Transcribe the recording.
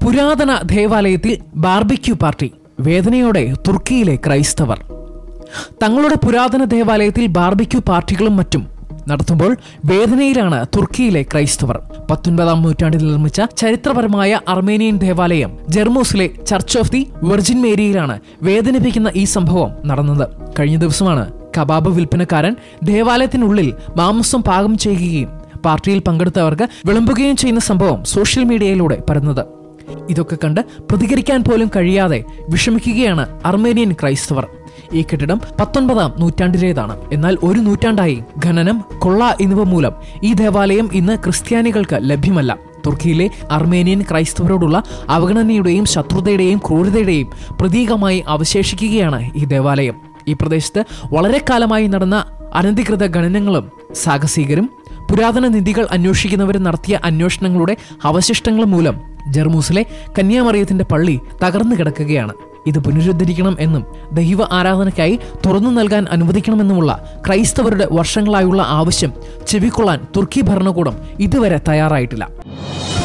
പുരാതന ദേവാലയത്തിൽ barbecue party വേദനയോടെ തുർക്കിയിലെ ക്രൈസ്തവർ തങ്ങളുടെ പുരാതന ദേവാലയത്തിൽ ബാർബിക്യൂ പാർട്ടികളും മറ്റും നടത്തുമ്പോൾ വേദനയിലാണ് തുർക്കിയിലെ ക്രൈസ്തവർ പത്തൊൻപതാം നൂറ്റാണ്ടിൽ നിർമ്മിച്ച ചരിത്രപരമായ അർമേനിയൻ ദേവാലയം ജെർമൂസിലെ ചർച്ച് ഓഫ് ദി വെർജിൻ മേരിയിലാണ് വേദനിപ്പിക്കുന്ന ഈ സംഭവം നടന്നത് കഴിഞ്ഞ ദിവസമാണ് കബാബ് വിൽപ്പനക്കാരൻ ദേവാലയത്തിനുള്ളിൽ മാംസം പാകം ചെയ്യുകയും പാർട്ടിയിൽ പങ്കെടുത്തവർക്ക് വിളമ്പുകയും ചെയ്യുന്ന സംഭവം സോഷ്യൽ മീഡിയയിലൂടെ പരന്നത് ഇതൊക്കെ കണ്ട് പ്രതികരിക്കാൻ പോലും കഴിയാതെ വിഷമിക്കുകയാണ് അർമേനിയൻ ക്രൈസ്തവർ ഈ കെട്ടിടം പത്തൊൻപതാം നൂറ്റാണ്ടിലേതാണ് എന്നാൽ ഒരു നൂറ്റാണ്ടായി ഖനനം കൊള്ള എന്നിവ മൂലം ഈ ദേവാലയം ഇന്ന് ക്രിസ്ത്യാനികൾക്ക് ലഭ്യമല്ല തുർക്കിയിലെ അർമേനിയൻ ക്രൈസ്തവരോടുള്ള അവഗണനയുടെയും ശത്രുതയുടെയും ക്രൂരതയുടെയും പ്രതീകമായി അവശേഷിക്കുകയാണ് ഈ ദേവാലയം ഈ പ്രദേശത്ത് വളരെ കാലമായി നടന്ന അനധികൃത ഖനനങ്ങളും സാഹസികരും പുരാതന നിധികൾ അന്വേഷിക്കുന്നവരും നടത്തിയ അന്വേഷണങ്ങളുടെ അവശിഷ്ടങ്ങൾ മൂലം ജർമൂസിലെ കന്യാമറിയത്തിന്റെ പള്ളി തകർന്നു കിടക്കുകയാണ് ഇത് പുനരുദ്ധരിക്കണം എന്നും ദൈവ ആരാധനയ്ക്കായി തുറന്നു നൽകാൻ അനുവദിക്കണമെന്നുമുള്ള ക്രൈസ്തവരുടെ വർഷങ്ങളായുള്ള ആവശ്യം ചെവിക്കൊള്ളാൻ തുർക്കി ഭരണകൂടം ഇതുവരെ തയ്യാറായിട്ടില്ല